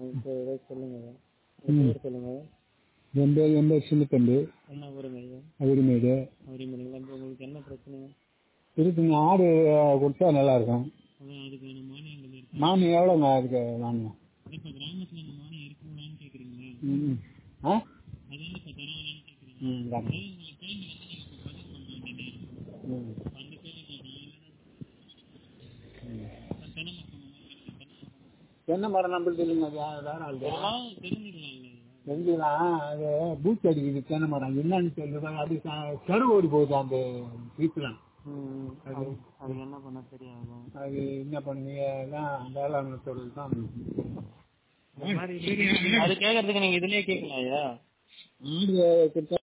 இப்போ ஏதோ சொல்லுங்க ஐயா உங்க பேர் சொல்லுங்க என் பேர் என் பேர் சின்னத்தம்பி என்ன ஊருங்க ஐயா அவரிமேடு அவரிமலைங்களா இப்போ உங்களுக்கு என்ன பிரச்சனை இருக்குங்க ஆடு கொடுத்தா நல்லா இருக்கும் அதான் அதுக்கான மானியங்கள் இருக்கு மானியம் எவ்வளோங்க அதுக்கு மானியம் இப்போ கிராமத்தில் அந்த மானியம் இருக்குங்களான்னு கேட்குறீங்களா ம் ஆ அதான் இப்போ தரவாங்களான்னு கேட்குறீங்க ம் தாங்க உங்களுக்கு கேள்வி வந்து நீங்கள் இப்போ பதில் பண்ண வேண்டியது இருக்கும் ம் அந்த கேள்வி கேட்டீங்க தென்னை மரம் தென்னை மரம் நம்மளுக்கு இல்லைங்க அது யா- வேற ஆள் இதெல்லாம் தெரிஞ்சுக்கலாம் இல்லையா தெரிஞ்சுக்கலாம் அது பூச்சி அடிக்குது தென்னை மரம் என்னன்னு சொல்லுவாங்க அது ச- கரு ஓடி போகுது அந்த வீட்டுலாம் அது அது என்ன பண்ண சரியாகும் அது என்ன பண்ணுவீங்க தான் வேளாண் தொழில் தான் அது கேட்கறதுக்கு நீங்க இதுலயே கேட்கலாம் ஐயா ஆடு கொடுத்தா